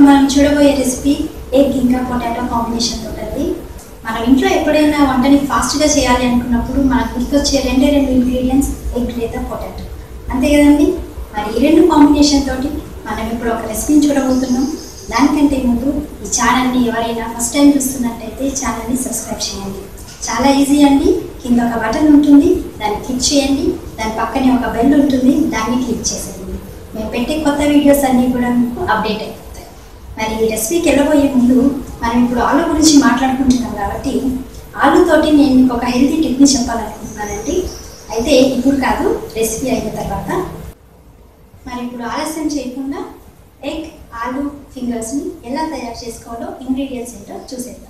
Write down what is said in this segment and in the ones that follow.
మనం చూడబోయే recipe egg ఇంకా పొటాటో కాంబినేషన్ ఉంటుంది మనం ఇంట్లో ఎప్పుడైనా వంటని ఫాస్ట్గా చేయాలి అనుకున్నప్పుడు మనకు గుర్తొచ్చే రెండే రెండు ఇంగ్రీడియంట్స్ ఎగ్ లేదా పొటాటో అంతే కదండి మరి ఈ రెండు కాంబినేషన్ తోటి మనం ఇప్పుడు ఒక రెసిపీని చూడబోతున్నాం దానికంటే ముందు ఈ ఛానల్ని ఎవరైనా ఫస్ట్ టైం చూస్తున్నట్టయితే ఛానల్ని సబ్స్క్రైబ్ చేయండి చాలా ఈజీ అండి కింద ఒక బటన్ ఉంటుంది దాన్ని క్లిక్ చేయండి దాని పక్కనే ఒక బెల్ ఉంటుంది దాన్ని క్లిక్ చేసేయండి మేము పెట్టే కొత్త వీడియోస్ అన్నీ కూడా మీకు అప్డేట్ అయిపోతాయి మరి ఈ రెసిపీకి వెళ్ళబోయే ముందు మనం ఇప్పుడు ఆలు గురించి మాట్లాడుకుంటున్నాం కాబట్టి ఆలుతోటి నేను మీకు ఒక హెల్తీ టిప్ని చెప్పాలనుకుంటున్నానండి అయితే ఇప్పుడు కాదు రెసిపీ అయిన తర్వాత మరి ఇప్పుడు ఆలస్యం చేయకుండా ఎగ్ ఆలు ఫింగర్స్ని ఎలా తయారు చేసుకోవాలో ఇంగ్రీడియంట్స్ ఏంటో చూసేద్దాం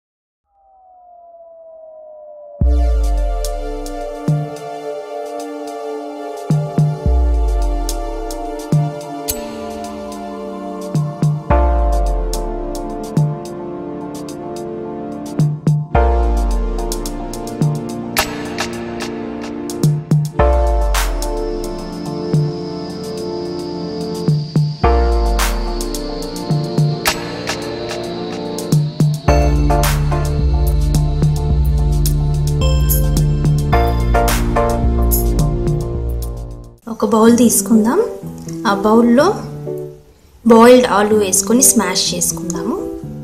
ఒక బౌల్ తీసుకుందాం ఆ బౌల్లో బాయిల్డ్ ఆలు వేసుకొని స్మాష్ చేసుకుందాము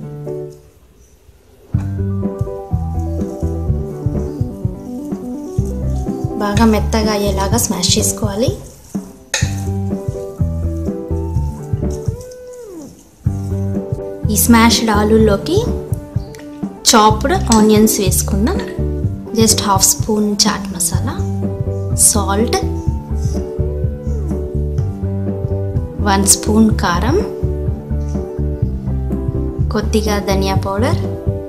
బాగా మెత్తగా అయ్యేలాగా స్మాష్ చేసుకోవాలి ఈ స్మాష్డ్ ఆలూలోకి చాప్డ్ ఆనియన్స్ వేసుకుందాం just half spoon chaat masala salt one spoon కారం కొద్దిగా ధనియా పౌడర్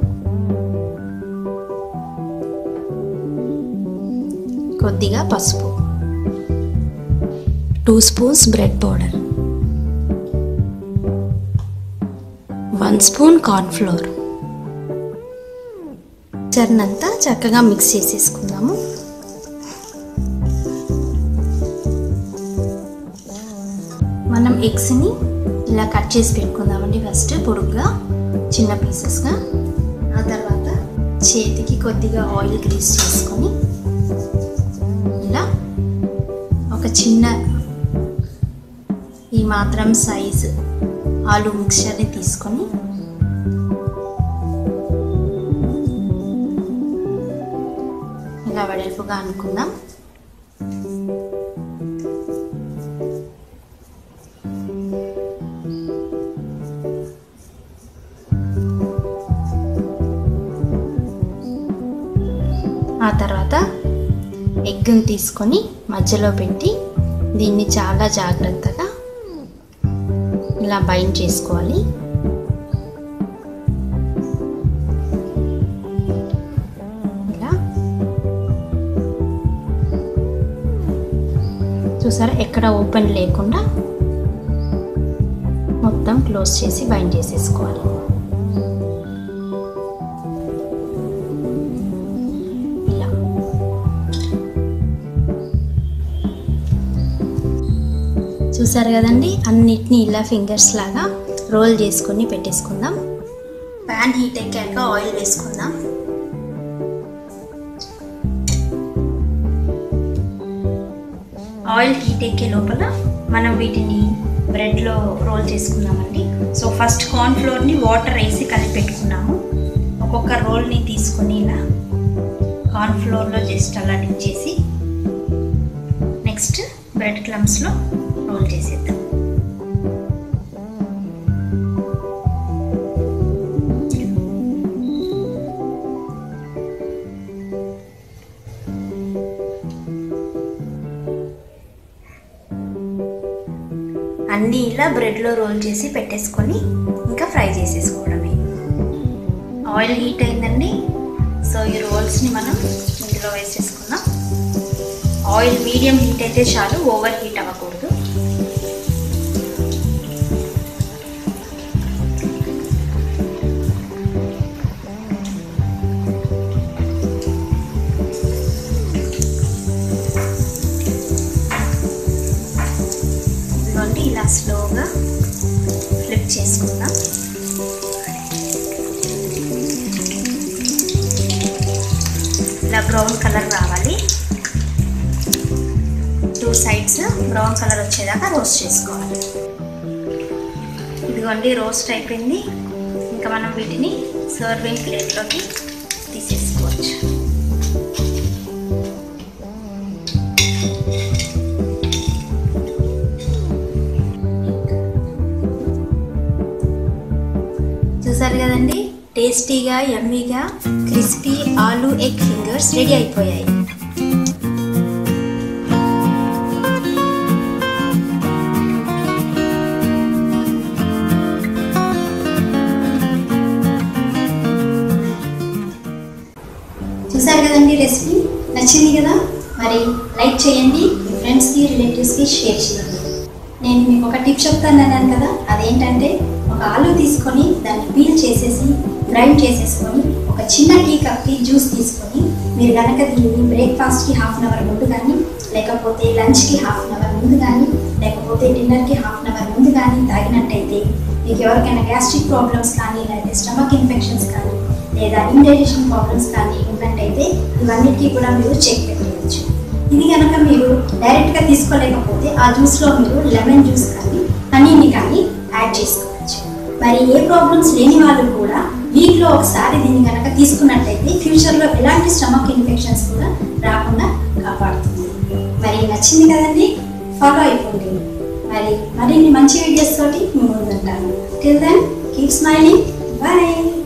కొద్దిగా పసుపు two spoons bread powder one spoon cornflour చర్నంతా చక్కగా మిక్స్ చేసేసుకుందాము మనం ఎగ్స్ని ఇలా కట్ చేసి పెట్టుకుందామండి ఫస్ట్ పొడుగ్గా చిన్న పీసెస్గా ఆ తర్వాత చేతికి కొద్దిగా ఆయిల్ గ్రీస్ చేసుకొని ఇలా ఒక చిన్న ఈ మాత్రం సైజు ఆలు మిక్చర్ని తీసుకొని ఇలా వెడల్పుగా అనుకుందాం ఆ తర్వాత ఎగ్ని తీసుకొని మధ్యలో పెట్టి దీన్ని చాలా జాగ్రత్తగా ఇలా బైండ్ చేసుకోవాలి ఇలా చూసారా ఎక్కడ ఓపెన్ లేకుండా మొత్తం క్లోజ్ చేసి బైండ్ చేసేసుకోవాలి ఇలా చూసారు కదండి అన్నిటినీ ఇలా ఫింగర్స్ లాగా రోల్ చేసుకొని పెట్టేసుకుందాం ప్యాన్ హీట్ ఎక్కాక ఆయిల్ వేసుకుందాం ఆయిల్ హీట్ ఎక్కే లోపల మనం వీటిని బ్రెడ్లో రోల్ చేసుకుందామండి సో ఫస్ట్ కార్న్ ఫ్లోర్ని వాటర్ వేసి కలిపి పెట్టుకున్నాము ఒక్కొక్క రోల్ని తీసుకొని ఇలా కార్న్ ఫ్లోర్లో జస్ట్ అలా డిప్ చేసి నెక్స్ట్ బ్రెడ్ క్లమ్స్లో రోల్ చేసేద్దాం అన్నీ ఇలా బ్రెడ్లో రోల్ చేసి పెట్టేసుకొని ఇంకా ఫ్రై చేసేసుకోవడమే ఆయిల్ హీట్ అయిందండి సో ఈ రోల్స్ని మనం ఇందులో వేసేసుకుందాం ఆయిల్ మీడియం హీట్ అయితే చాలు ఓవర్ హీట్ అవ్వకూడదు ఇదిగోండి ఇలా స్లోగా ఫ్లిప్ చేసుకుందాం బ్రౌన్ కలర్ రావాలి టూ సైడ్స్ బ్రౌన్ కలర్ వచ్చేదాకా రోస్ట్ చేసుకోవాలి ఇదిగోండి రోస్ట్ అయిపోయింది ఇంకా మనం వీటిని సర్వింగ్ ప్లేట్లోకి తీసేసుకోవచ్చు చూసారు కదండి టేస్టీగా యమ్మీగా crispy aloo egg fingers ready అయిపోయాయి చూసారు కదండి రెసిపీ నచ్చింది కదా మరి లైక్ చేయండి మీ ఫ్రెండ్స్కి రిలేటివ్స్కి షేర్ చేయండి నేను మీకు ఒక టిప్ చెప్తాను అన్నాను కదా అదేంటంటే ఒక ఆలు తీసుకొని దాన్ని పీల్ చేసేసి గ్రైండ్ చేసేసుకొని ఒక చిన్న టీ కప్కి జ్యూస్ తీసుకొని మీరు కనుక దీన్ని బ్రేక్ఫాస్ట్కి హాఫ్ అన్ అవర్ ముందు కానీ లేకపోతే లంచ్కి హాఫ్ అన్ అవర్ ముందు కానీ లేకపోతే డిన్నర్కి హాఫ్ అన్ అవర్ ముందు కానీ తాగినట్టయితే మీకు ఎవరికైనా గ్యాస్ట్రిక్ ప్రాబ్లమ్స్ కానీ లేకపోతే స్టమక్ ఇన్ఫెక్షన్స్ కానీ లేదా ఇండైజెషన్ ప్రాబ్లమ్స్ కానీ ఉన్నట్టయితే ఇవన్నిటికీ కూడా మీరు చెక్ పెట్టవచ్చు ఇది కనుక మీరు డైరెక్ట్గా తీసుకోలేకపోతే ఆ జ్యూస్లో మీరు లెమన్ జ్యూస్ కానీ హనీని కానీ యాడ్ చేసుకోవచ్చు మరి ఏ ప్రాబ్లమ్స్ లేని వాళ్ళు కూడా వీక్లో ఒకసారి దీన్ని కనుక తీసుకున్నట్టయితే ఫ్యూచర్లో ఎలాంటి స్టమక్ ఇన్ఫెక్షన్స్ కూడా రాకుండా కాపాడుతుంది మరి నచ్చింది కదండి ఫాలో అయిపోండి మరి మరిన్ని మంచి వీడియోస్ తోటి మీ ముందుంటాను till then keep smiling bye